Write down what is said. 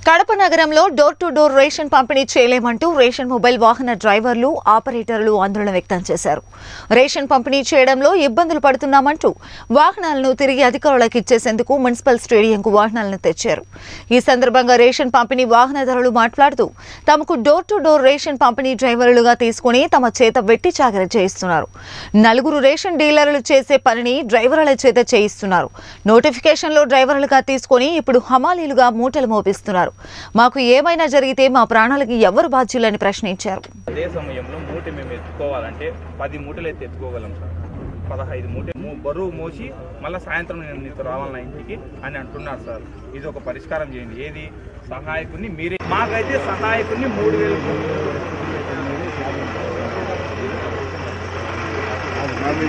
కడప నగరంలో door to door ration పంపిణీ చేయలేమంటూ ration mobile వాహన డ్రైవర్లు ఆపరేటర్లు ఆందోళన వ్యక్తం చేశారు రేషన్ పంపిణీ చేయడంలో ఇబ్బందులు పడుతున్నామంటూ వాహనాలను తిరిగి అధికారులకు ఇచ్చేసేందుకు మున్సిపల్ స్టేడియంకు వాహనాలను తెచ్చారు ఈ సందర్భంగా రేషన్ పంపిణీ వాహనదారులు మాట్లాడుతూ తమకు డోర్ టు డోర్ రేషన్ పంపిణీ డ్రైవర్లుగా తీసుకుని తమ చేత వెట్టి చాకరీ చేయిస్తున్నారు నలుగురు రేషన్ డీలర్లు చేసే పనిని డ్రైవర్ల చేత చేయిస్తున్నారు నోటిఫికేషన్లో డ్రైవర్లుగా తీసుకొని ఇప్పుడు హమాలీలుగా మూటలు మోపిస్తున్నారు మాకు ఏమైనా జరిగితే మా ప్రాణాలకి ఎవరు బాధ్యులని ప్రశ్నించారు అదే సమయంలో మూట మేము ఎత్తుకోవాలంటే పది మూటలు ఎత్తి ఎత్తుకోగలం సార్ పదహైదు మూట మూ- బరువు మోసి మళ్ళీ సాయంత్రం నేను నీతో రావాలన్నా ఇంటికి అని అంటున్నారు సార్ ఇది ఒక పరిష్కారం చేయండి ఏది సహాయకుని మీరే మాకైతే సహాయకుని మూడు వేలు